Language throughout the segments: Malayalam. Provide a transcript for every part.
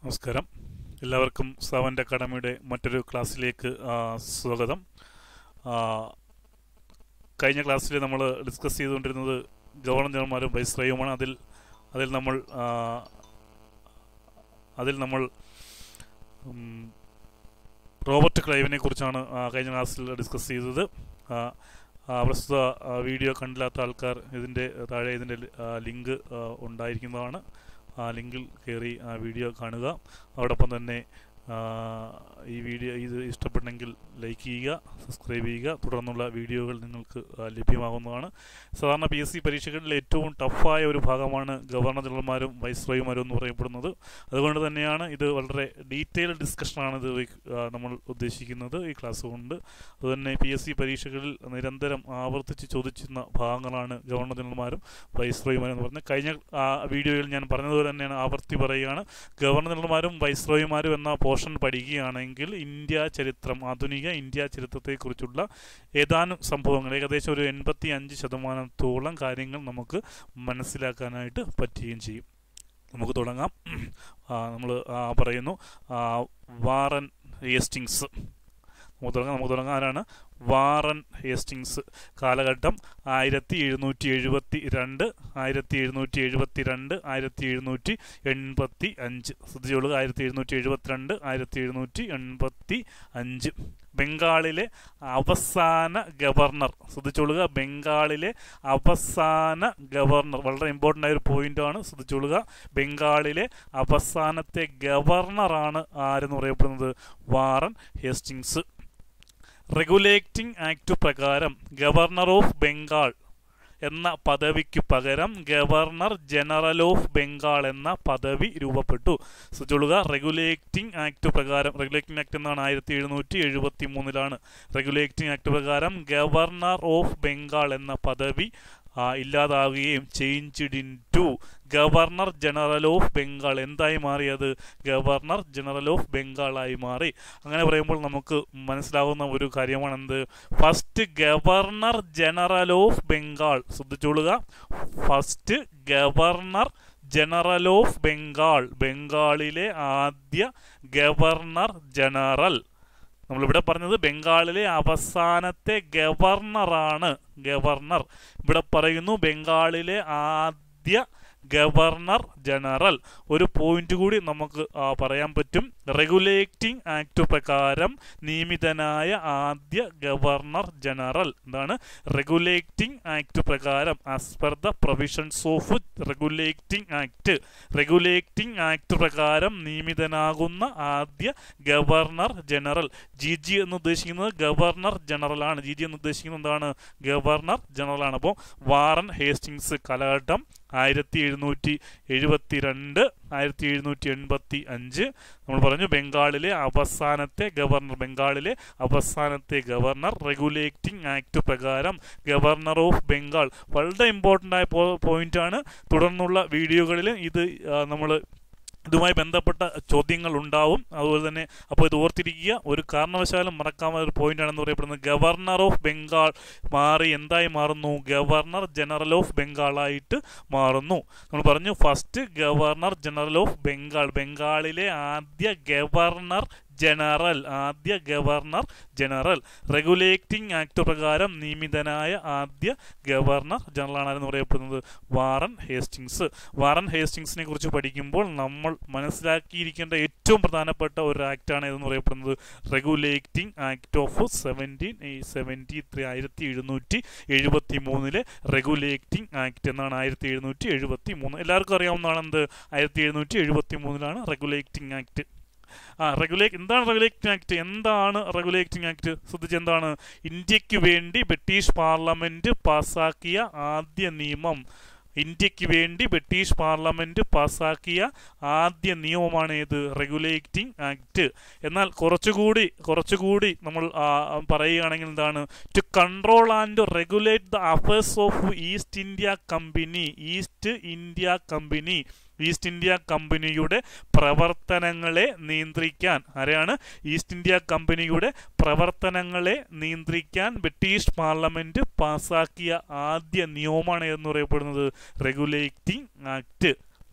നമസ്കാരം എല്ലാവർക്കും സെവൻ്റ് അക്കാഡമിയുടെ മറ്റൊരു ക്ലാസ്സിലേക്ക് ആ, സ്വാഗതം ആ, കഴിഞ്ഞ ക്ലാസ്സിൽ നമ്മൾ ഡിസ്കസ് ചെയ്തുകൊണ്ടിരുന്നത് ഗവർണർ ജനറൽമാരും വൈസ്രയുമാണ് അതിൽ അതിൽ നമ്മൾ ആ, അതിൽ നമ്മൾ ഉം, റോബർട്ട് ക്ലൈവിനെ കുറിച്ചാണ് ആ, കഴിഞ്ഞ ക്ലാസ്സിൽ ഡിസ്കസ് ചെയ്തത് ആ, ആ, പ്രസ്തുത ആ, വീഡിയോ കണ്ടില്ലാത്ത ആൾക്കാർ ഇതിൻ്റെ താഴെ ഇതിൻ്റെ ലിങ്ക് ഉണ്ടായിരിക്കുന്നതാണ് ആ ലിങ്കിൽ കയറി ആ വീഡിയോ കാണുക അതോടൊപ്പം തന്നെ ആ, ഈ വീഡിയോ ഇത് ഇഷ്ടപ്പെട്ടെങ്കിൽ ലൈക്ക് ചെയ്യുക സബ്സ്ക്രൈബ് ചെയ്യുക തുടർന്നുള്ള വീഡിയോകൾ നിങ്ങൾക്ക് ആ, ലഭ്യമാകുന്നതാണ് സാധാരണ പി എസ് സി പരീക്ഷകളിൽ ഏറ്റവും ടഫായ ഒരു ഭാഗമാണ് ഗവർണർ ജനറൽമാരും വൈസ്രോയിമാരും എന്ന് പറയപ്പെടുന്നത് അതുകൊണ്ട് തന്നെയാണ് ഇത് വളരെ ഡീറ്റെയിൽഡ് ഡിസ്കഷനാണ് ഇത് ഈ, ആ, നമ്മൾ ഉദ്ദേശിക്കുന്നത് ഈ ക്ലാസ് കൊണ്ട് അതുതന്നെ പി എസ് സി പരീക്ഷകളിൽ നിരന്തരം ആവർത്തിച്ച് ചോദിച്ചിരുന്ന ഭാഗങ്ങളാണ് ഗവർണർ ജനറൽമാരും വൈസ്രോയിമാരും എന്ന് പറഞ്ഞത് കഴിഞ്ഞ ആ, വീഡിയോയിൽ ഞാൻ പറഞ്ഞതുപോലെ തന്നെയാണ് ആവർത്തി പറയുകയാണ് ഗവർണർ ജനറൽമാരും വൈസ്രോയിമാരും എന്ന പോർഷൻ പഠിക്കുകയാണെങ്കിൽ ഇന്ത്യ ചരിത്രം ആധുനിക ഇന്ത്യ ചരിത്രത്തെക്കുറിച്ചുള്ള ഏതാനും സംഭവങ്ങൾ ഏകദേശം ഒരു എൺപത്തി അഞ്ച് ശതമാനത്തോളം കാര്യങ്ങൾ നമുക്ക് മനസ്സിലാക്കാനായിട്ട് പറ്റുകയും ചെയ്യും നമുക്ക് തുടങ്ങാം നമ്മൾ പറയുന്നു ആ, വാറൻ ഹേസ്റ്റിങ്സ് നമുക്ക് തുടങ്ങാം നമുക്ക് തുടങ്ങാം ആരാണ് വാറൻ ഹേസ്റ്റിങ്സ് കാലഘട്ടം ആയിരത്തി എഴുന്നൂറ്റി എഴുപത്തി രണ്ട് ആയിരത്തി എഴുന്നൂറ്റി എഴുപത്തി രണ്ട് ആയിരത്തി എഴുന്നൂറ്റി എൺപത്തി അഞ്ച് ശ്രദ്ധിച്ചോളുക ആയിരത്തി എഴുന്നൂറ്റി എഴുപത്തിരണ്ട് ആയിരത്തി എഴുന്നൂറ്റി എൺപത്തി അഞ്ച് ബംഗാളിലെ അവസാന ഗവർണർ ശ്രദ്ധിച്ചോളുക ബംഗാളിലെ അവസാന ഗവർണർ വളരെ ഇമ്പോർട്ടൻ്റ് ആയ ഒരു പോയിന്റാണ് ശ്രദ്ധിച്ചോളുക ബംഗാളിലെ അവസാനത്തെ ഗവർണറാണ് ആരെന്ന് പറയപ്പെടുന്നത് വാറൻ ഹേസ്റ്റിങ്സ് റെഗുലേറ്റിംഗ് ആക്ട് പ്രകാരം ഗവർണർ ഓഫ് ബംഗാൾ എന്ന പദവിക്ക് പകരം ഗവർണർ ജനറൽ ഓഫ് ബംഗാൾ എന്ന പദവി രൂപപ്പെട്ടു ശ്രദ്ധിച്ചോളുക റെഗുലേറ്റിംഗ് ആക്ട് പ്രകാരം റെഗുലേറ്റിംഗ് ആക്ട് എന്നാണ് ആയിരത്തി എഴുന്നൂറ്റി എഴുപത്തി മൂന്നിലാണ് റെഗുലേറ്റിംഗ് ആക്ട് പ്രകാരം ഗവർണർ ഓഫ് ബംഗാൾ എന്ന പദവി ആ, ഇല്ലാതാവുകയും changed into governor general of Bengal എന്തായി മാറിയത് ഗവർണർ ജനറൽ ഓഫ് ബംഗാളായി മാറി അങ്ങനെ പറയുമ്പോൾ നമുക്ക് മനസ്സിലാവുന്ന ഒരു കാര്യമാണ് എന്ത് first governor general of Bengal ശ്രദ്ധിച്ചോളുക first governor general of Bengal ബംഗാളിലെ ആദ്യ ഗവർണർ ജനറൽ നമ്മളിവിടെ പറഞ്ഞത് ബംഗാളിലെ അവസാനത്തെ ഗവർണറാണ് ഗവർണർ ഇവിടെ പറയുന്നു ബംഗാളിലെ ആദ്യ ഗവർണർ ജനറൽ ഒരു പോയിന്റ് കൂടി നമുക്ക് ആ, പറയാൻ പറ്റും റെഗുലേറ്റിംഗ് ആക്ട് പ്രകാരം നിയമിതനായ ആദ്യ ഗവർണർ ജനറൽ എന്താണ് റെഗുലേറ്റിംഗ് ആക്ട് പ്രകാരം as per the provisions of regulating act regulating act പ്രകാരം നിയമിതനാകുന്ന ആദ്യ ഗവർണർ ജനറൽ ജി ജി എന്ന് ഉദ്ദേശിക്കുന്നത് ഗവർണർ ജനറൽ ആണ് ജി ജി എന്ന് ഉദ്ദേശിക്കുന്നത് എന്താണ് ഗവർണർ ജനറൽ ആണ് അപ്പോൾ വാറൻ ഹേസ്റ്റിങ്സ് കാലഘട്ടം ആയിരത്തി എഴുന്നൂറ്റി എഴുപത്തി രണ്ട് ആയിരത്തി എഴുന്നൂറ്റി എൺപത്തി അഞ്ച് നമ്മൾ പറഞ്ഞു ബംഗാളിലെ അവസാനത്തെ ഗവർണർ ബംഗാളിലെ അവസാനത്തെ ഗവർണർ റെഗുലേറ്റിംഗ് ആക്ട് പ്രകാരം ഗവർണർ ഓഫ് ബംഗാൾ വളരെ ഇമ്പോർട്ടൻ്റ് ആയ പോയിന്റ് ആണ് തുടർന്നുള്ള വീഡിയോകളിൽ ഇത് നമ്മൾ ഇതുമായി ബന്ധപ്പെട്ട ചോദ്യങ്ങൾ ഉണ്ടാവും അതുപോലെ തന്നെ അപ്പോൾ ഇത് ഓർത്തിരിക്കുക ഒരു കാരണവശാലും മറക്കാവുന്ന ഒരു പോയിന്റ് ആണെന്ന് പറയപ്പെടുന്നത് ഗവർണർ ഓഫ് ബംഗാൾ മാറി എന്തായി മാറുന്നു ഗവർണർ ജനറൽ ഓഫ് ബംഗാളായിട്ട് മാറുന്നു നമ്മൾ പറഞ്ഞു first governor general of Bengal ബംഗാളിലെ ആദ്യ ഗവർണർ ജനറൽ ആദ്യ ഗവർണർ ജനറൽ റെഗുലേറ്റിംഗ് ആക്ട് പ്രകാരം നിയമിതനായ ആദ്യ ഗവർണർ ജനറൽ ആണെന്ന് പറയപ്പെടുന്നത് വാറൻ ഹേസ്റ്റിങ്സ് വാറൻ ഹേസ്റ്റിങ്സിനെ കുറിച്ച് പഠിക്കുമ്പോൾ നമ്മൾ മനസ്സിലാക്കിയിരിക്കേണ്ട ഏറ്റവും പ്രധാനപ്പെട്ട ഒരു ആക്റ്റാണ് ഇതെന്ന് പറയപ്പെടുന്നത് regulating act of seventeen seventy three ആയിരത്തി എഴുന്നൂറ്റി എഴുപത്തി മൂന്നിലെ റെഗുലേറ്റിംഗ് ആക്ട് എന്നാണ് ആയിരത്തി എഴുന്നൂറ്റി എഴുപത്തി മൂന്ന് എല്ലാവർക്കും അറിയാവുന്നതാണ് എന്ത് ആയിരത്തി എഴുന്നൂറ്റി എഴുപത്തി മൂന്നിലാണ് റെഗുലേറ്റിംഗ് ആക്ട് ആ റെഗുലേറ്റ് എന്താണ് റെഗുലേറ്റിംഗ് ആക്ട് എന്താണ് റെഗുലേറ്റിംഗ് ആക്ട് ശ്രദ്ധിച്ച് എന്താണ് ഇന്ത്യക്ക് വേണ്ടി ബ്രിട്ടീഷ് പാർലമെന്റ് പാസാക്കിയ ആദ്യ നിയമം ഇന്ത്യക്ക് വേണ്ടി ബ്രിട്ടീഷ് പാർലമെന്റ് പാസാക്കിയ ആദ്യ നിയമമാണ് ഏത് റെഗുലേറ്റിംഗ് ആക്ട് എന്നാൽ കുറച്ചുകൂടി കുറച്ചുകൂടി നമ്മൾ ആ, പറയുകയാണെങ്കിൽ എന്താണ് to control and regulate the affairs of East India company East India company East India കമ്പനിയുടെ പ്രവർത്തനങ്ങളെ നിയന്ത്രിക്കാൻ ആരെയാണ് ഈസ്റ്റ് ഇന്ത്യ കമ്പനിയുടെ പ്രവർത്തനങ്ങളെ നിയന്ത്രിക്കാൻ ബ്രിട്ടീഷ് പാർലമെന്റ് പാസാക്കിയ ആദ്യ നിയമമാണ് എന്ന് പറയപ്പെടുന്നത് റെഗുലേറ്റിംഗ് ആക്ട്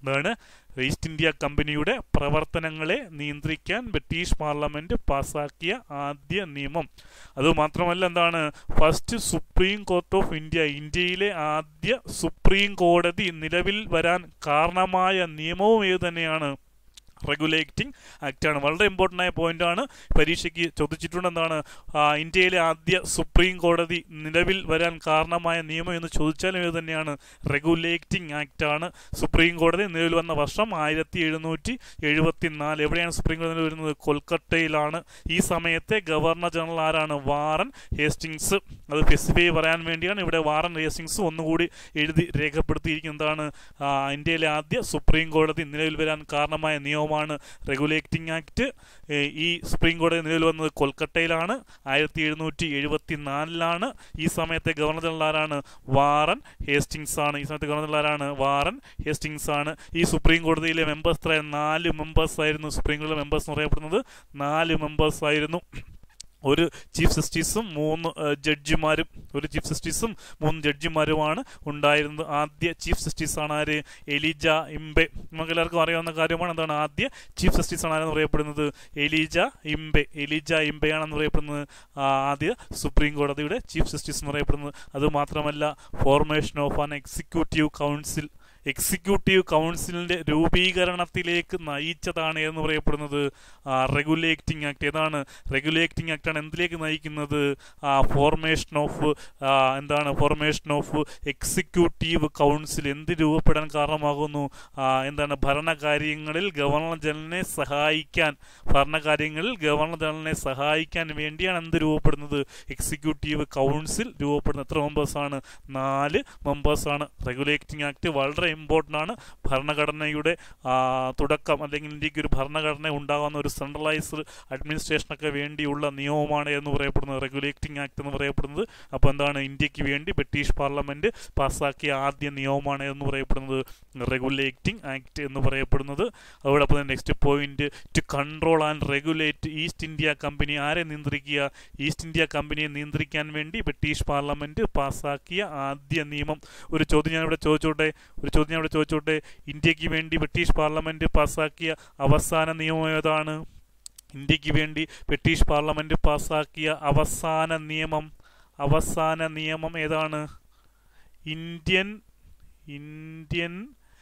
എന്താണ് ഈസ്റ്റ് ഇന്ത്യ കമ്പനിയുടെ പ്രവർത്തനങ്ങളെ നിയന്ത്രിക്കാൻ ബ്രിട്ടീഷ് പാർലമെന്റ് പാസാക്കിയ ആദ്യ നിയമം അതുമാത്രമല്ല എന്താണ് first supreme court of India ഇന്ത്യയിലെ ആദ്യ സുപ്രീം കോടതി നിലവിൽ വരാൻ കാരണമായ നിയമവും ഏത് തന്നെയാണ് റെഗുലേറ്റിംഗ് ആക്റ്റാണ് വളരെ ഇമ്പോർട്ടൻ്റ് ആയ പോയിന്റാണ് പരീക്ഷയ്ക്ക് ചോദിച്ചിട്ടുണ്ട് എന്താണ് ആ, ഇന്ത്യയിലെ ആദ്യ സുപ്രീം കോടതി നിലവിൽ വരാൻ കാരണമായ നിയമം എന്ന് ചോദിച്ചാലും ഇത് തന്നെയാണ് റെഗുലേറ്റിംഗ് ആക്റ്റാണ് സുപ്രീം കോടതി നിലവിൽ വന്ന വർഷം ആയിരത്തി എഴുന്നൂറ്റി എഴുപത്തി നാല് എവിടെയാണ് സുപ്രീം കോടതി നിലവിൽ വരുന്നത് കൊൽക്കത്തയിലാണ് ഈ സമയത്തെ ഗവർണർ ജനറൽ ആരാണ് വാറൻ ഹേസ്റ്റിങ്സ് അത് സ്പെസിഫൈ പറയാൻ വേണ്ടിയാണ് ഇവിടെ വാറൻ ഹേസ്റ്റിങ്സ് ഒന്നുകൂടി എഴുതി രേഖപ്പെടുത്തിയിരിക്കുന്നതാണ് ആ, ഇന്ത്യയിലെ ആദ്യ സുപ്രീം കോടതി നിലവിൽ വരാൻ കാരണമായ നിയമമാണ് റെഗുലേറ്റിംഗ് ആക്ട് ഏ, ഈ സുപ്രീം കോടതി നിലവിൽ വന്നത് കൊൽക്കത്തയിലാണ് ആയിരത്തി എഴുന്നൂറ്റി എഴുപത്തി നാലിലാണ് ഈ സമയത്തെ ഗവർണർ ജനറൽ ആരാണ് വാറൻ ഹേസ്റ്റിങ്സ് ആണ് ഈ സമയത്തെ ഗവർണർ ജനറൽ ആരാണ് വാറൻ ഹേസ്റ്റിങ്സ് ആണ് ഈ സുപ്രീം കോടതിയിലെ മെമ്പേഴ്സ് എത്ര നാല് മെമ്പേഴ്സ് ആയിരുന്നു സുപ്രീം കോടതിയിലെ മെമ്പേഴ്സ് എന്ന് പറയപ്പെടുന്നത് നാല് മെമ്പേഴ്സ് ആയിരുന്നു ഒരു ചീഫ് ജസ്റ്റിസും മൂന്ന് ഏഹ്, ജഡ്ജിമാരും ഒരു ചീഫ് ജസ്റ്റിസും മൂന്ന് ജഡ്ജിമാരുമാണ് ഉണ്ടായിരുന്നത് ആദ്യ ചീഫ് ജസ്റ്റിസ് ആണ് ആര് എലിജ ഇംബെ നമുക്ക് എല്ലാവർക്കും അറിയാവുന്ന കാര്യമാണ് എന്താണ് ആദ്യ ചീഫ് ജസ്റ്റിസ് ആണ് ആരെന്ന് പറയപ്പെടുന്നത് എലിജ ഇംബെ എലിജ ഇംബെയാണെന്ന് പറയപ്പെടുന്നത് ആ, ആദ്യ സുപ്രീം കോടതിയുടെ ചീഫ് ജസ്റ്റിസ് എന്ന് പറയപ്പെടുന്നത് അതുമാത്രമല്ല formation of an executive council executive കൗൺസിലിന്റെ രൂപീകരണത്തിലേക്ക് നയിച്ചതാണ് എന്ന് പറയപ്പെടുന്നത് റെഗുലേറ്റിംഗ് ആക്ട് ഏതാണ് റെഗുലേറ്റിംഗ് ആക്ട് ആണ് എന്തിലേക്ക് നയിക്കുന്നത് ഫോർമേഷൻ ഓഫ് എന്താണ് ഫോർമേഷൻ ഓഫ് എക്സിക്യൂട്ടീവ് കൗൺസിൽ എന്ത് രൂപപ്പെടാൻ കാരണമാകുന്നു ആ, എന്താണ് ഭരണകാര്യങ്ങളിൽ ഗവർണർ ജനറലിനെ സഹായിക്കാൻ ഭരണകാര്യങ്ങളിൽ ഗവർണർ ജനറലിനെ സഹായിക്കാൻ വേണ്ടിയാണ് എന്ത് രൂപപ്പെടുന്നത് എക്സിക്യൂട്ടീവ് കൗൺസിൽ രൂപപ്പെടുന്നത് എത്ര മെമ്പേഴ്സ് ആണ് നാല് മെമ്പേഴ്സ് ആണ് റെഗുലേറ്റിംഗ് ആക്ട് വളരെ ഇമ്പോർട്ടൻ്റ് ആണ് ഭരണഘടനയുടെ ആ, തുടക്കം അല്ലെങ്കിൽ ഇന്ത്യക്ക് ഒരു ഭരണഘടന ഉണ്ടാകുന്ന ഒരു സെൻട്രലൈസ്ഡ് അഡ്മിനിസ്ട്രേഷനൊക്കെ വേണ്ടിയുള്ള നിയമമാണ് എന്ന് പറയപ്പെടുന്നത് റെഗുലേറ്റിംഗ് ആക്ട് എന്ന് പറയപ്പെടുന്നത് അപ്പോൾ എന്താണ് ഇന്ത്യക്ക് വേണ്ടി ബ്രിട്ടീഷ് പാർലമെന്റ് പാസ്സാക്കിയ ആദ്യ നിയമമാണ് എന്ന് പറയപ്പെടുന്നത് റെഗുലേറ്റിംഗ് ആക്ട് എന്ന് പറയപ്പെടുന്നത് അതോടൊപ്പം തന്നെ next point to control and regulate East India company ആരെ നിയന്ത്രിക്കുക ഈസ്റ്റ് ഇന്ത്യ കമ്പനിയെ നിയന്ത്രിക്കാൻ വേണ്ടി ബ്രിട്ടീഷ് പാർലമെന്റ് പാസ്സാക്കിയ ആദ്യ നിയമം ഒരു ചോദ്യം ഞാൻ ഇവിടെ ചോദിച്ചോട്ടെ ഒരു ചോദ്യം ഞാൻ ഇവിടെ ചോദിച്ചോട്ടെ ഇന്ത്യക്ക് വേണ്ടി ബ്രിട്ടീഷ് പാർലമെന്റ് പാസ്സാക്കിയ അവസാന നിയമം ഏതാണ് ഇന്ത്യക്ക് വേണ്ടി ബ്രിട്ടീഷ് പാർലമെന്റ് പാസ്സാക്കിയ അവസാന നിയമം അവസാന നിയമം ഏതാണ് ഇന്ത്യൻ ഇന്ത്യൻ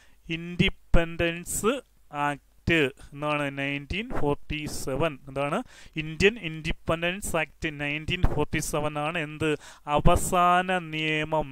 ഇൻഡിപെൻഡൻസ് ആക്ട് എന്നാണ് നയൻറ്റീൻ ഫോർട്ടി സെവൻ എന്താണ് Indian independence act nineteen forty seven ആണ് എന്ത് അവസാന നിയമം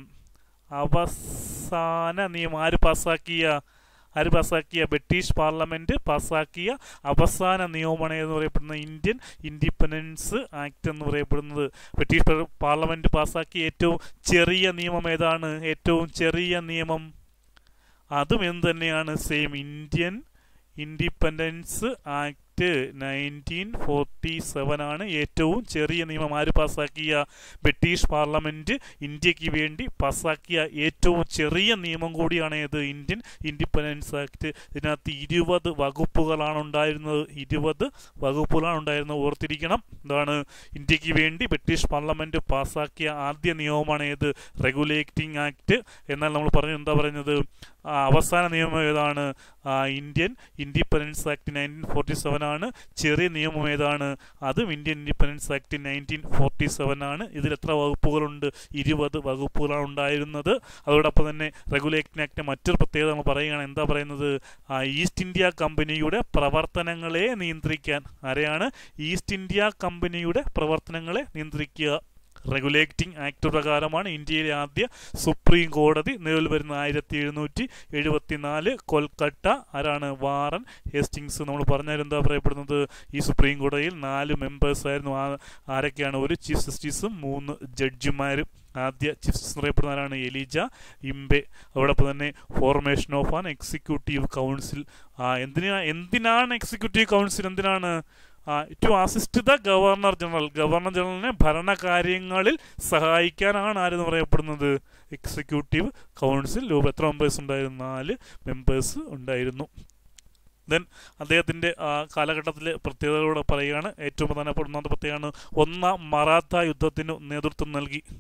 അവസാന നിയമം ആര് പാസ്സാക്കിയ ആര് പാസ്സാക്കിയ ബ്രിട്ടീഷ് പാർലമെന്റ് പാസ്സാക്കിയ അവസാന നിയമമാണ് എന്ന് പറയപ്പെടുന്ന ഇന്ത്യൻ ഇൻഡിപെൻഡൻസ് ആക്ട് എന്ന് പറയപ്പെടുന്നത് ബ്രിട്ടീഷ് പാർ- പാർലമെന്റ് പാസ്സാക്കിയ ഏറ്റവും ചെറിയ നിയമം ഏതാണ് ഏറ്റവും ചെറിയ നിയമം അതും എന്ത് തന്നെയാണ് same Indian independence act nineteen forty seven ആണ് ഏറ്റവും ചെറിയ നിയമം ആര് പാസ്സാക്കിയ ബ്രിട്ടീഷ് പാർലമെന്റ് ഇന്ത്യക്ക് വേണ്ടി പാസ്സാക്കിയ ഏറ്റവും ചെറിയ നിയമം കൂടിയാണ് ഏത് ഇന്ത്യൻ ഇൻഡിപെൻഡൻസ് ആക്ട് ഇതിനകത്ത് ഇരുപത് വകുപ്പുകളാണ് ഉണ്ടായിരുന്നത് ഇരുപത് വകുപ്പുകളാണ് ഉണ്ടായിരുന്നത് ഓർത്തിരിക്കണം എന്താണ് ഇന്ത്യക്ക് വേണ്ടി ബ്രിട്ടീഷ് പാർലമെന്റ് പാസ്സാക്കിയ ആദ്യ നിയമമാണ് ഏത് റെഗുലേറ്റിംഗ് ആക്ട് എന്നാൽ നമ്മൾ പറഞ്ഞു എന്താ പറയുന്നത് ആ, അവസാന നിയമം ഏതാണ് ആ, Indian independence act nineteen forty seven ആണ് ചെറിയ നിയമം ഏതാണ് അതും Indian independence act nineteen forty seven ആണ് ഇതിൽ എത്ര വകുപ്പുകളുണ്ട് ഇരുപത് വകുപ്പുകളാണ് ഉണ്ടായിരുന്നത് അതോടൊപ്പം തന്നെ റെഗുലേറ്റിംഗ് ആക്ട് മറ്റൊരു പ്രത്യേകത നമ്മൾ പറയുകയാണ് എന്താ പറയുന്നത് ആ, ഈസ്റ്റ് ഇന്ത്യ കമ്പനിയുടെ പ്രവർത്തനങ്ങളെ നിയന്ത്രിക്കാൻ ആരെയാണ് ഈസ്റ്റ് ഇന്ത്യ കമ്പനിയുടെ പ്രവർത്തനങ്ങളെ നിയന്ത്രിക്കുക റെഗുലേറ്റിംഗ് ആക്ട് പ്രകാരമാണ് ഇന്ത്യയിലെ ആദ്യ സുപ്രീം കോടതി നിലവിൽ വരുന്ന ആയിരത്തി എഴുന്നൂറ്റി എഴുപത്തി നാല് കൊൽക്കട്ട ആരാണ് വാറൻ ഹേസ്റ്റിങ്സ് നമ്മൾ പറഞ്ഞാൽ എന്താ പറയപ്പെടുന്നത് ഈ സുപ്രീം കോടതിയിൽ നാല് മെമ്പേഴ്സ് ആയിരുന്നു ആ- ആരൊക്കെയാണ് ഒരു ചീഫ് ജസ്റ്റിസും മൂന്ന് ജഡ്ജിമാരും ആദ്യ ചീഫ് ജസ്റ്റിസ് എന്നറിയപ്പെടുന്ന ആരാണ് എലിജ ഇംബെ അതോടൊപ്പം തന്നെ formation of an executive council എന്തിനാ എന്തിനാണ് എക്സിക്യൂട്ടീവ് കൗൺസിൽ എന്തിനാണ് to assist the governor general governor ജനറലിനെ ഭരണകാര്യങ്ങളിൽ സഹായിക്കാനാണ് ആരെന്ന് പറയപ്പെടുന്നത് എക്സിക്യൂട്ടീവ് കൗൺസിൽ രൂപ എത്ര മെമ്പേഴ്സ് ഉണ്ടായിരുന്നു നാല് മെമ്പേഴ്സ് ഉണ്ടായിരുന്നു ദെൻ അദ്ദേഹത്തിൻ്റെ കാലഘട്ടത്തിലെ പ്രത്യേകതകളോട് പറയുകയാണ് ഏറ്റവും പ്രധാനപ്പെട്ട ഒന്നാമത്തെ പ്രത്യേകമാണ് ഒന്നാം മറാത്ത യുദ്ധത്തിന് നേതൃത്വം നൽകി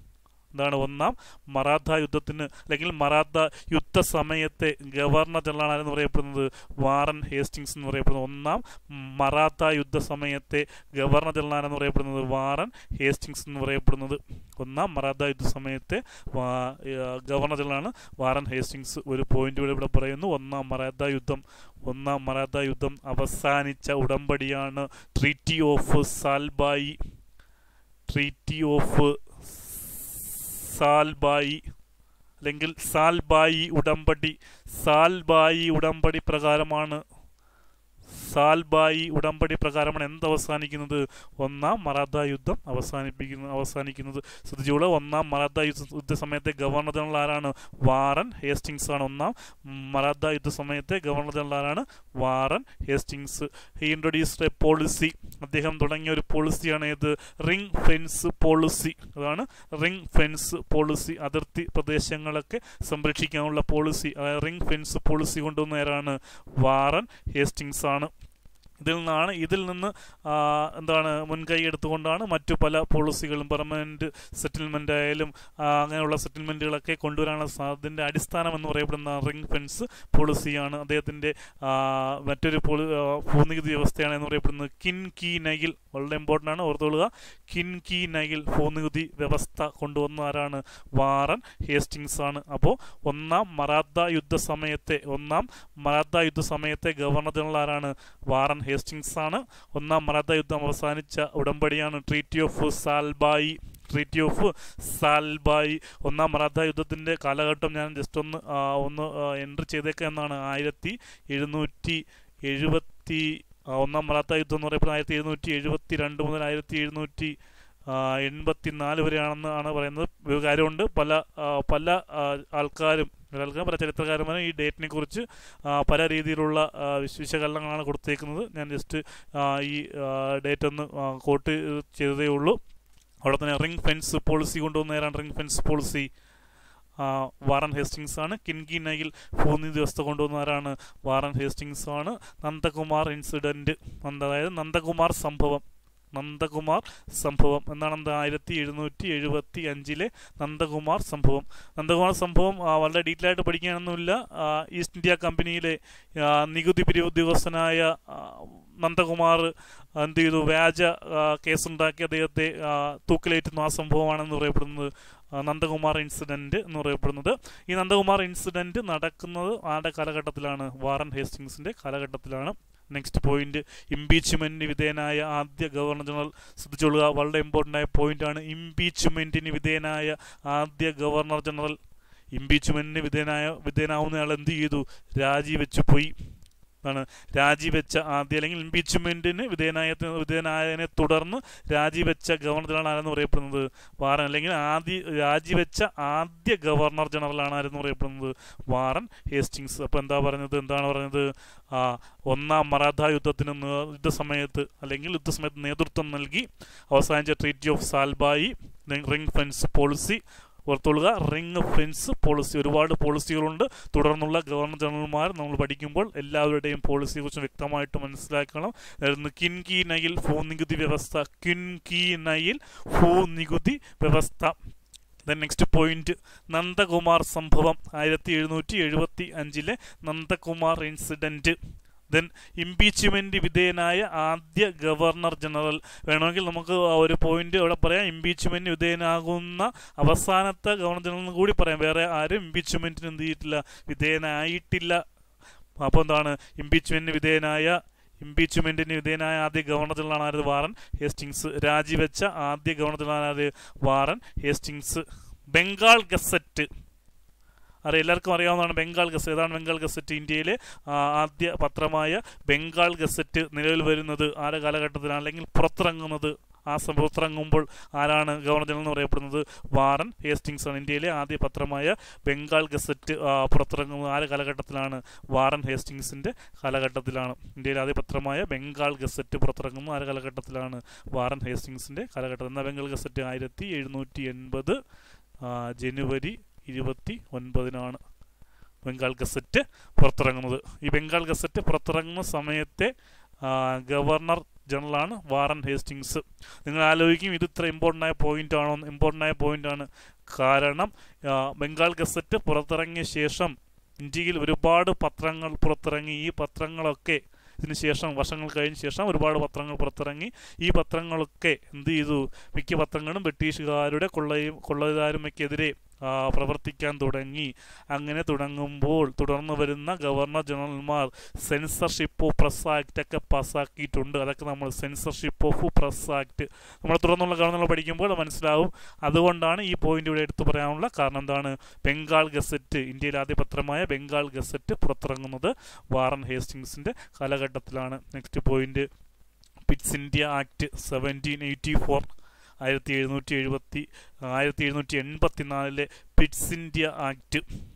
എന്താണ് ഒന്നാം മറാത്ത യുദ്ധത്തിന് അല്ലെങ്കിൽ മറാത്ത യുദ്ധ സമയത്തെ ഗവർണർ ജനറൽ ആരെന്ന് പറയപ്പെടുന്നത് വാറൻ ഹേസ്റ്റിങ്സ് എന്ന് പറയപ്പെടുന്നത് ഒന്നാം മറാത്ത യുദ്ധ സമയത്തെ ഗവർണർ ജനറൽ ആരെന്ന് പറയപ്പെടുന്നത് വാറൻ ഹേസ്റ്റിങ്സ് എന്ന് പറയപ്പെടുന്നത് ഒന്നാം മറാത്ത യുദ്ധ സമയത്തെ വാ- ആ, ഗവർണർ ജനറലാണ് വാറൻ ഹേസ്റ്റിങ്സ് ഒരു പോയിന്റ് കൂടെ ഇവിടെ പറയുന്നു ഒന്നാം മറാത്ത യുദ്ധം ഒന്നാം മറാത്ത യുദ്ധം അവസാനിച്ച ഉടമ്പടിയാണ് treaty of Salbai treaty of Salbai അല്ലെങ്കിൽ സാൽബായി ഉടമ്പടി സാൽബായി ഉടമ്പടി പ്രകാരമാണ് സാൽബായി ഉടമ്പടി പ്രകാരമാണ് എന്ത് അവസാനിക്കുന്നത് ഒന്നാം മറാത്ത യുദ്ധം അവസാനിപ്പിക്കുന്ന അവസാനിക്കുന്നത് ശ്രദ്ധിച്ചോളൂ ഒന്നാം മറാത്ത യുദ്ധ യുദ്ധ സമയത്തെ ഗവർണർ ജനറൽ ആരാണ് വാറൻ ഹേസ്റ്റിങ്സ് ആണ് ഒന്നാം മറാത്ത യുദ്ധ സമയത്തെ ഗവർണർ ജനറൽ ആരാണ് Warren Hastings he introduced a policy അദ്ദേഹം തുടങ്ങിയ ഒരു പോളിസിയാണ് ഏത് റിംഗ് ഫെൻസ് പോളിസി അതാണ് റിംഗ് ഫെൻസ് പോളിസി അതിർത്തി പ്രദേശങ്ങളൊക്കെ സംരക്ഷിക്കാനുള്ള പോളിസി അതായത് റിംഗ് ഫെൻസ് പോളിസി കൊണ്ടുവന്ന ആരാണ് വാറൻ ഹേസ്റ്റിങ്സ് ആണ് ഇതിൽ നിന്നാണ് ഇതിൽ നിന്ന് ആ, എന്താണ് മുൻകൈ എടുത്തുകൊണ്ടാണ് മറ്റു പല പോളിസികളും പെർമനൻറ്റ് സെറ്റിൽമെൻ്റ് ആയാലും ആ, അങ്ങനെയുള്ള സെറ്റിൽമെൻറ്റുകളൊക്കെ കൊണ്ടുവരാനുള്ള സാ- അതിൻ്റെ അടിസ്ഥാനം എന്ന് പറയപ്പെടുന്ന റിംഗ് ഫെൻസ് പോളിസിയാണ് അദ്ദേഹത്തിൻ്റെ ആ, മറ്റൊരു പോളി ആ, ഭൂനികുതി വ്യവസ്ഥയാണ് എന്ന് പറയപ്പെടുന്നത് കിൻ കി നൈൽ വളരെ ഇമ്പോർട്ടൻ്റ് ആണ് ഓർത്തുകൊള്ളുക കിൻ കി നൈൽ ഭൂനികുതി വ്യവസ്ഥ കൊണ്ടുവന്ന ആരാണ് വാറൻ ഹേസ്റ്റിങ്സ് ആണ് അപ്പോൾ ഒന്നാം മറാത്ത യുദ്ധ സമയത്തെ ഒന്നാം മറാത്ത യുദ്ധ സമയത്തെ ഗവർണർ ജനറൽ ആരാണ് വാറൻ ഹേസ്റ്റിങ്സ് ആണ് ഒന്നാം മറാത്ത യുദ്ധം അവസാനിച്ച ഉടമ്പടിയാണ് treaty of Salbai treaty of Salbai ഒന്നാം മറാത്ത യുദ്ധത്തിൻ്റെ കാലഘട്ടം ഞാൻ ജസ്റ്റ് ഒന്ന് ആ, ഒന്ന് എൻട്രി ചെയ്തേക്കാം എന്നാണ് ആയിരത്തി എഴുന്നൂറ്റി എഴുപത്തി ആ, ഒന്നാം മറാത്ത യുദ്ധം എന്ന് പറയുമ്പോൾ ആയിരത്തി എഴുന്നൂറ്റി എഴുപത്തി രണ്ട് മുതൽ ആയിരത്തി എഴുന്നൂറ്റി എൺപത്തി നാല് വരെയാണെന്ന് ആണ് പറയുന്നത് ഒരു കാര്യമുണ്ട് പല ആ, പല ആ, ആൾക്കാരും പല ആൾക്കാരും പല ചരിത്രകാരന്മാരും ഈ ഡേറ്റിനെ കുറിച്ച് ആ, പല രീതിയിലുള്ള ആ, വിശ- വിശകലനങ്ങളാണ് കൊടുത്തേക്കുന്നത് ഞാൻ ജസ്റ്റ് ആ, ഈ ഡേറ്റ് ഒന്ന് കോട്ട് ചെയ്തതേ ഉള്ളൂ അവിടെ തന്നെ റിംഗ് ഫെൻസ് പോളിസി കൊണ്ടുവന്നേരാണ് ring fence policy Warren Hastings ആണ് കിൻകി നൈൽ ഭൂനിധി വ്യവസ്ഥ കൊണ്ടുവന്നവരാണ് വാറൻ ഹേസ്റ്റിങ്സ് ആണ് നന്ദകുമാർ ഇൻസിഡൻറ്റ് അതായത് നന്ദകുമാർ സംഭവം നന്ദകുമാർ സംഭവം എന്നാണ് എന്താ ആയിരത്തി എഴുന്നൂറ്റി എഴുപത്തി അഞ്ചിലെ നന്ദകുമാർ സംഭവം നന്ദകുമാർ സംഭവം ആ, വളരെ ഡീറ്റെയിൽ ആയിട്ട് പഠിക്കാനൊന്നുമില്ല ആ, ഈസ്റ്റ് ഇന്ത്യ കമ്പനിയിലെ ആ, നികുതി പിരിവ് ഉദ്യോഗസ്ഥനായ ആ, നന്ദകുമാർ എന്ത് ചെയ്തു വ്യാജ ആ, കേസുണ്ടാക്കി അദ്ദേഹത്തെ ആ, തൂക്കിലേറ്റുന്ന ആ സംഭവമാണെന്ന് പറയപ്പെടുന്നത് ആ, നന്ദകുമാർ ഇൻസിഡൻറ്റ് എന്ന് പറയപ്പെടുന്നത് ഈ നന്ദകുമാർ ഇൻസിഡൻറ്റ് നടക്കുന്നത് ആരുടെ കാലഘട്ടത്തിലാണ് വാറൻ ഹേസ്റ്റിങ്സിൻ്റെ കാലഘട്ടത്തിലാണ് നെക്സ്റ്റ് പോയിന്റ് ഇംപീച്ച്മെന്റിന് വിധേയനായ ആദ്യ ഗവർണർ ജനറൽ ശ്രദ്ധിച്ചോളുക വളരെ ഇമ്പോർട്ടൻ്റ് ആയ പോയിന്റാണ് ഇംപീച്ച്മെന്റിന് വിധേയനായ ആദ്യ ഗവർണർ ജനറൽ ഇംപീച്ച്മെന്റിന് വിധേയനായ വിധേയനാവുന്നയാൾ എന്ത് ചെയ്തു രാജിവെച്ചു പോയി ആണ് രാജിവെച്ച ആദ്യ അല്ലെങ്കിൽ ഇംപീച്ച്മെന്റിന് വിധേയനായ വിധേയനായതിനെ തുടർന്ന് രാജിവെച്ച ഗവർണർ ജനറൽ ആരെന്ന് പറയപ്പെടുന്നത് വാറൻ അല്ലെങ്കിൽ ആദ്യ രാജിവെച്ച ആദ്യ ഗവർണർ ജനറൽ ആണ് ആരെന്ന് പറയപ്പെടുന്നത് വാറൻ ഹേസ്റ്റിങ്സ് അപ്പോൾ എന്താ പറഞ്ഞത് എന്താണ് പറഞ്ഞത് ആ ഒന്നാം മറാഠ യുദ്ധത്തിന് നേ- യുദ്ധസമയത്ത് അല്ലെങ്കിൽ യുദ്ധസമയത്ത് നേതൃത്വം നൽകി അവസാനിച്ച treaty of Salbai ring fence policy ഓർത്തോളുക റിംഗ് ഫെൻസ് പോളിസി ഒരുപാട് പോളിസികളുണ്ട് തുടർന്നുള്ള ഗവർണർ ജനറൽമാർ നമ്മൾ പഠിക്കുമ്പോൾ എല്ലാവരുടെയും പോളിസിയെക്കുറിച്ച് വ്യക്തമായിട്ട് മനസ്സിലാക്കണം അതായിരുന്നു കിൻകി നയിൽ ഭൂനികുതി വ്യവസ്ഥ കിൻകി നയിൽ ഭൂനികുതി വ്യവസ്ഥ ദെൻ നെക്സ്റ്റ് പോയിന്റ് നന്ദകുമാർ സംഭവം ആയിരത്തി എഴുന്നൂറ്റി എഴുപത്തി അഞ്ചിലെ നന്ദകുമാർ ഇൻസിഡൻറ്റ് ദെൻ ഇംപീച്ച്മെന്റ് വിധേയനായ ആദ്യ ഗവർണർ ജനറൽ വേണമെങ്കിൽ നമുക്ക് ആ ഒരു പോയിന്റ് അവിടെ പറയാം ഇംപീച്ച്മെന്റ് വിധേയനാകുന്ന അവസാനത്തെ ഗവർണർ ജനറൽ എന്ന് കൂടി പറയാം വേറെ ആരും ഇംപീച്ച്മെന്റിന് എന്ത് ചെയ്തിട്ടില്ല വിധേയനായിട്ടില്ല അപ്പോൾ എന്താണ് ഇംപീച്ച്മെന്റിന് വിധേയനായ ഇംപീച്ച്മെന്റിന് വിധേയനായ ആദ്യ ഗവർണർ ജനറലാണ് ആര് വാറൻ ഹേസ്റ്റിങ്സ് രാജിവെച്ച ആദ്യ ഗവർണർ ജനറലാണ് ആര് വാറൻ ഹേസ്റ്റിങ്സ് ബംഗാൾ ഗസറ്റ് അറിയാം എല്ലാവർക്കും അറിയാവുന്നതാണ് ബംഗാൾ ഗസറ്റ് ഏതാണ് ബംഗാൾ ഗസറ്റ് ഇന്ത്യയിലെ ആ, ആദ്യ പത്രമായ ബംഗാൾ ഗസറ്റ് നിലവിൽ വരുന്നത് ആരുടെ കാലഘട്ടത്തിലാണ് അല്ലെങ്കിൽ പുറത്തിറങ്ങുന്നത് ആ സം- പുറത്തിറങ്ങുമ്പോൾ ആരാണ് ഗവർണർ ജനറൽ എന്ന് പറയപ്പെടുന്നത് വാറൻ ഹേസ്റ്റിങ്സ് ആണ് ഇന്ത്യയിലെ ആദ്യ പത്രമായ ബംഗാൾ ഗസറ്റ് ആ, പുറത്തിറങ്ങുന്നത് ആരുടെ കാലഘട്ടത്തിലാണ് വാറൻ ഹേസ്റ്റിങ്സിൻ്റെ കാലഘട്ടത്തിലാണ് ഇന്ത്യയിലെ ആദ്യ പത്രമായ ബംഗാൾ ഗസറ്റ് പുറത്തിറങ്ങുന്നത് ആരുടെ കാലഘട്ടത്തിലാണ് വാറൻ ഹേസ്റ്റിങ്സിൻ്റെ കാലഘട്ടത്തിൽ എന്നാൽ ബംഗാൾ ഗസറ്റ് ആയിരത്തി എഴുന്നൂറ്റി എൺപത് ജനുവരി ഇരുപത്തി ഒൻപതിനാണ് ബംഗാൾ ഗസറ്റ് പുറത്തിറങ്ങുന്നത് ഈ ബംഗാൾ ഗസറ്റ് പുറത്തിറങ്ങുന്ന സമയത്തെ ആ, ഗവർണർ ജനറലാണ് വാറൻ ഹേസ്റ്റിങ്സ് നിങ്ങൾ ആലോചിക്കും ഇത് ഇത്ര ഇമ്പോർട്ടൻ്റ് ആയ പോയിന്റ് ആണോ ഇമ്പോർട്ടൻ്റ് ആയ പോയിന്റ് ആണ് കാരണം ആ, ബംഗാൾ ഗസറ്റ് പുറത്തിറങ്ങിയ ശേഷം ഇന്ത്യയിൽ ഒരുപാട് പത്രങ്ങൾ പുറത്തിറങ്ങി ഈ പത്രങ്ങളൊക്കെ ഇതിന് ശേഷം വർഷങ്ങൾ കഴിഞ്ഞ ശേഷം ഒരുപാട് പത്രങ്ങൾ പുറത്തിറങ്ങി ഈ പത്രങ്ങളൊക്കെ എന്ത് ചെയ്തു മിക്ക പത്രങ്ങളും ബ്രിട്ടീഷുകാരുടെ കൊള്ളയും കൊള്ളരുതായ്മയ്ക്കെതിരെ ആ, പ്രവർത്തിക്കാൻ തുടങ്ങി അങ്ങനെ തുടങ്ങുമ്പോൾ തുടർന്ന് വരുന്ന ഗവർണർ ജനറൽമാർ സെൻസർഷിപ്പ് ഓഫ് പ്രസ് ആക്ട് ഒക്കെ പാസ്സാക്കിയിട്ടുണ്ട് അതൊക്കെ നമ്മൾ സെൻസർഷിപ്പ് ഓഫ് പ്രസ് ആക്ട് നമ്മൾ തുടർന്നുള്ള ഗവർണർ പഠിക്കുമ്പോൾ മനസ്സിലാവും അതുകൊണ്ടാണ് ഈ പോയിന്റ് ഇവിടെ എടുത്തു പറയാനുള്ള കാരണം എന്താണ് ബംഗാൾ ഗസറ്റ് ഇന്ത്യയിലെ ആദ്യ പത്രമായ ബംഗാൾ ഗസറ്റ് പുറത്തിറങ്ങുന്നത് വാറൻ ഹേസ്റ്റിങ്സിന്റെ കാലഘട്ടത്തിലാണ് next point Pitt's India act seventeen eighty four ആയിരത്തി എഴുന്നൂറ്റി എഴുപത്തി ആയിരത്തി എഴുന്നൂറ്റി എൺപത്തി നാലിലെ പിറ്റ്സ് ഇന്ത്യ ആക്ട്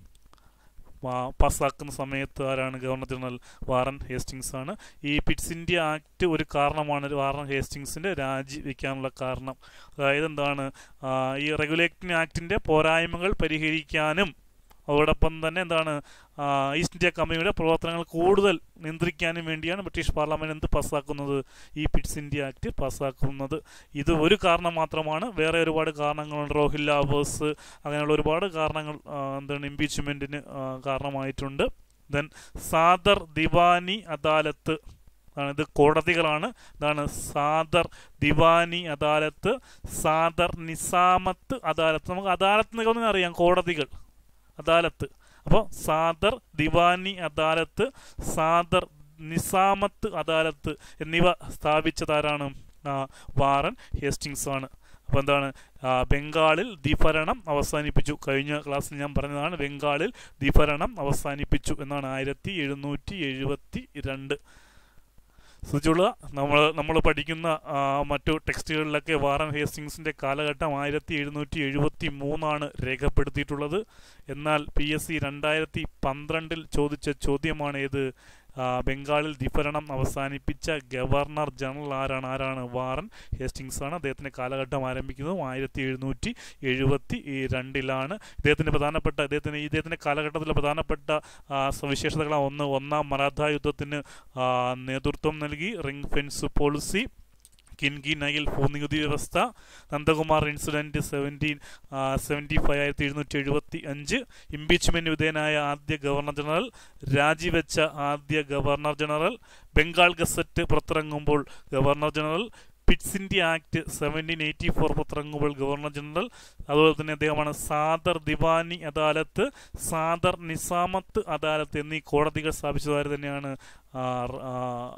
വാ- പാസ്സാക്കുന്ന സമയത്ത് ആരാണ് ഗവർണർ ജനറൽ വാറൻ ഹേസ്റ്റിങ്സ് ആണ് ഈ പിറ്റ്സ് ഇന്ത്യ ആക്ട് ഒരു കാരണമാണ് വാറൻ ഹേസ്റ്റിങ്സിന്റെ രാജി വയ്ക്കാനുള്ള കാരണം അതായത് എന്താണ് ആ, ഈ റെഗുലേറ്റിംഗ് ആക്ടിന്റെ പോരായ്മകൾ പരിഹരിക്കാനും അതോടൊപ്പം തന്നെ എന്താണ് ആ, ഈസ്റ്റ് ഇന്ത്യ കമ്പനിയുടെ പ്രവർത്തനങ്ങൾ കൂടുതൽ നിയന്ത്രിക്കാനും വേണ്ടിയാണ് ബ്രിട്ടീഷ് പാർലമെന്റ് എന്ത് പാസ്സാക്കുന്നത് ഈ പിറ്റ്സ് ഇന്ത്യ ആക്ട് പാസ്സാക്കുന്നത് ഇത് ഒരു കാരണം മാത്രമാണ് വേറെ ഒരുപാട് കാരണങ്ങളുണ്ട് റോഹില്ല അവേഴ്സ് അങ്ങനെയുള്ള ഒരുപാട് കാരണങ്ങൾ ആ, എന്താണ് ഇംപീച്ച്മെന്റിന് കാരണമായിട്ടുണ്ട് ദെൻ സാദർ ദിവാനി അദാലത്ത് ആണ് ഇത് കോടതികളാണ് ഇതാണ് സാദർ ദിവാനി അദാലത്ത് സാദർ നിസാമത്ത് അദാലത്ത് നമുക്ക് അദാലത്ത് എന്നൊക്കെ ഒന്ന് അറിയാം കോടതികൾ അദാലത്ത് അപ്പോൾ സാദർ ദിവാനി അദാലത്ത് സാദർ നിസാമത്ത് അദാലത്ത് എന്നിവ സ്ഥാപിച്ചതാരാണ് ആ, വാറൻ ഹേസ്റ്റിങ്സ് ആണ് അപ്പോൾ എന്താണ് ആ, ബംഗാളിൽ ദ്വിഭരണം അവസാനിപ്പിച്ചു കഴിഞ്ഞ ക്ലാസ്സിൽ ഞാൻ പറഞ്ഞതാണ് ബംഗാളിൽ ദ്വിഭരണം അവസാനിപ്പിച്ചു എന്നാണ് ആയിരത്തി എഴുന്നൂറ്റി എഴുപത്തി രണ്ട് ശ്രദ്ധിച്ചോളുക നമ്മൾ നമ്മൾ പഠിക്കുന്ന ആ, മറ്റു ടെക്സ്റ്റുകളിലൊക്കെ വാറൻ ഹേസ്റ്റിങ്സിന്റെ കാലഘട്ടം ആയിരത്തി എഴുന്നൂറ്റി എഴുപത്തി മൂന്നാണ് രേഖപ്പെടുത്തിയിട്ടുള്ളത് എന്നാൽ പി എസ് സി രണ്ടായിരത്തി പന്ത്രണ്ടിൽ ചോദിച്ച ചോദ്യമാണ് ഏത് ആ, ബംഗാളിൽ ദ്വിഭരണം അവസാനിപ്പിച്ച ഗവർണർ ജനറൽ ആരാണ് ആരാണ് വാറൻ ഹേസ്റ്റിങ്സ് ആണ് അദ്ദേഹത്തിന്റെ കാലഘട്ടം ആരംഭിക്കുന്നതും ആയിരത്തി എഴുന്നൂറ്റി എഴുപത്തി രണ്ടിലാണ് ഇദ്ദേഹത്തിന്റെ പ്രധാനപ്പെട്ട ഇദ്ദേഹത്തിന് ഇദ്ദേഹത്തിന്റെ കാലഘട്ടത്തിലെ പ്രധാനപ്പെട്ട ആ, സവിശേഷതകളാണ് ഒന്ന് ഒന്നാം മറാഠ യുദ്ധത്തിന് ആ, നേതൃത്വം നൽകി ring fence policy quinquennial ഭൂനികുതി വ്യവസ്ഥ Nandakumar incident seventeen seventy five ആയിരത്തി എഴുന്നൂറ്റി എഴുപത്തി അഞ്ച് ഇംപീച്ച്മെന്റ് വിധേയനായ ആദ്യ ഗവർണർ ജനറൽ രാജിവെച്ച ആദ്യ ഗവർണർ ജനറൽ ബംഗാൾ ഗസറ്റ് പുറത്തിറങ്ങുമ്പോൾ governor general Pitt's India act seventeen eighty four പുറത്തിറങ്ങുമ്പോൾ ഗവർണർ ജനറൽ അതുപോലെ തന്നെ അദ്ദേഹമാണ് സാദർ ദിവാനി അദാലത്ത് സാദർ നിസാമത്ത് അദാലത്ത് എന്നീ കോടതികൾ സ്ഥാപിച്ചതാര് തന്നെയാണ് ആ, ആ,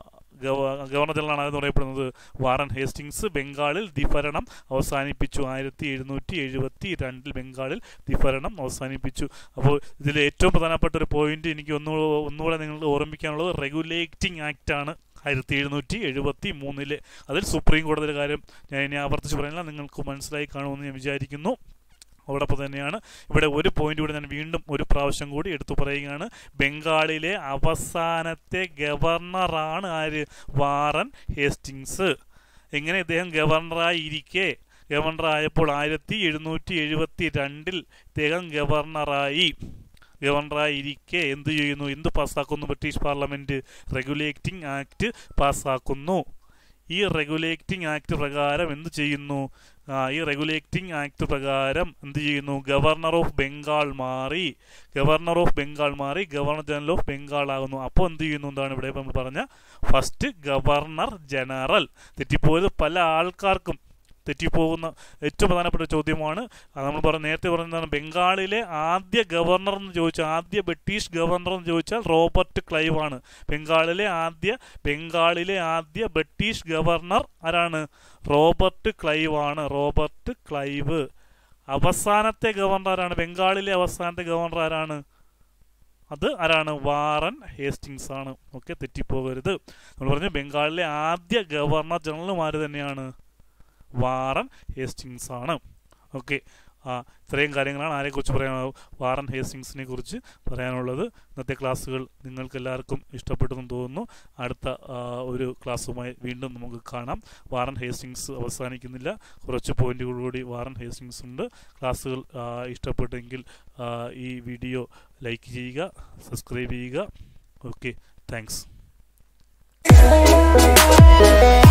ഗവ- ഗവർണർ ജനറലാണ് അതെന്ന് പറയപ്പെടുന്നത് വാറൻ ഹേസ്റ്റിങ്സ് ബംഗാളിൽ ദ്വിഭരണം അവസാനിപ്പിച്ചു ആയിരത്തി എഴുന്നൂറ്റി എഴുപത്തി രണ്ടിൽ ബംഗാളിൽ ദ്വിഭരണം അവസാനിപ്പിച്ചു അപ്പോൾ ഇതിൽ ഏറ്റവും പ്രധാനപ്പെട്ട ഒരു പോയിന്റ് എനിക്ക് ഒന്നുകൂടെ ഒന്നുകൂടെ നിങ്ങൾ ഓർമ്മിക്കാനുള്ളത് റെഗുലേറ്റിംഗ് ആക്ട് ആണ് ആയിരത്തി എഴുന്നൂറ്റി എഴുപത്തി മൂന്നില് അതിൽ സുപ്രീം കോടതിയുടെ കാര്യം ഞാൻ ഇനി ആവർത്തിച്ച് പറയുന്നില്ല നിങ്ങൾക്ക് മനസ്സിലായി കാണുമെന്ന് ഞാൻ വിചാരിക്കുന്നു അതോടൊപ്പം തന്നെയാണ് ഇവിടെ ഒരു പോയിന്റ് കൂടി ഞാൻ വീണ്ടും ഒരു പ്രാവശ്യം കൂടി എടുത്തു പറയുകയാണ് ബംഗാളിലെ അവസാനത്തെ ഗവർണറാണ് ആര് വാറൻ ഹേസ്റ്റിങ്സ് എങ്ങനെ ഇദ്ദേഹം ഗവർണറായി ഇരിക്കെ ഗവർണറായപ്പോൾ ആയിരത്തി എഴുന്നൂറ്റി എഴുപത്തി രണ്ടിൽ ഇദ്ദേഹം ഗവർണറായി ഗവർണറായി ഇരിക്കെ എന്ത് ചെയ്യുന്നു എന്ത് പാസ്സാക്കുന്നു ബ്രിട്ടീഷ് പാർലമെന്റ് റെഗുലേറ്റിംഗ് ആക്ട് പാസ്സാക്കുന്നു ഈ റെഗുലേറ്റിംഗ് ആക്ട് പ്രകാരം എന്ത് ചെയ്യുന്നു ആ, ഈ റെഗുലേറ്റിംഗ് ആക്ട് പ്രകാരം എന്ത് ചെയ്യുന്നു ഗവർണർ ഓഫ് ബംഗാൾ മാറി ഗവർണർ ഓഫ് ബംഗാൾ മാറി ഗവർണർ ജനറൽ ഓഫ് ബംഗാൾ ആകുന്നു അപ്പോൾ എന്ത് ചെയ്യുന്നു എന്താണ് ഇവിടെ നമ്മൾ പറഞ്ഞ ഫസ്റ്റ് ഗവർണർ ജനറൽ തെറ്റിപ്പോയത് പല ആൾക്കാർക്കും തെറ്റിപ്പോകുന്ന ഏറ്റവും പ്രധാനപ്പെട്ട ഒരു ചോദ്യമാണ് അത് നമ്മൾ പറഞ്ഞ നേരത്തെ പറഞ്ഞതാണ് ബംഗാളിലെ ആദ്യ ഗവർണർ എന്ന് ചോദിച്ചാൽ ആദ്യ ബ്രിട്ടീഷ് ഗവർണർ എന്ന് ചോദിച്ചാൽ റോബർട്ട് ക്ലൈവ് ആണ് ബംഗാളിലെ ആദ്യ ബംഗാളിലെ ആദ്യ ബ്രിട്ടീഷ് ഗവർണർ ആരാണ് റോബർട്ട് ക്ലൈവ് ആണ് റോബർട്ട് ക്ലൈവ് അവസാനത്തെ ഗവർണർ ആരാണ് ബംഗാളിലെ അവസാനത്തെ ഗവർണർ ആരാണ് അത് ആരാണ് വാറൻ ഹേസ്റ്റിങ്സ് ആണ് ഓക്കെ തെറ്റിപ്പോകരുത് നമ്മൾ പറഞ്ഞു ബംഗാളിലെ ആദ്യ ഗവർണർ ജനറൽമാർ തന്നെയാണ് വാറൻ ഹേസ്റ്റിങ്സ് ആണ് ഓക്കെ ആ ഇത്രയും കാര്യങ്ങളാണ് ആരെക്കുറിച്ച് പറയാൻ വാറൻ ഹേസ്റ്റിങ്സിനെ കുറിച്ച് പറയാനുള്ളത് ഇന്നത്തെ ക്ലാസ്സുകൾ നിങ്ങൾക്ക് എല്ലാവർക്കും ഇഷ്ടപ്പെട്ടെന്ന് തോന്നുന്നു അടുത്ത ആ, ഒരു ക്ലാസ്സുമായി വീണ്ടും നമുക്ക് കാണാം വാറൻ ഹേസ്റ്റിങ്സ് അവസാനിക്കുന്നില്ല കുറച്ച് പോയിന്റുകൾ കൂടി വാറൻ ഹേസ്റ്റിങ്സ് ഉണ്ട് ക്ലാസ്സുകൾ ആ, ഇഷ്ടപ്പെട്ടെങ്കിൽ ആ, ഈ വീഡിയോ ലൈക്ക് ചെയ്യുക സബ്സ്ക്രൈബ് ചെയ്യുക ഓക്കെ താങ്ക്സ്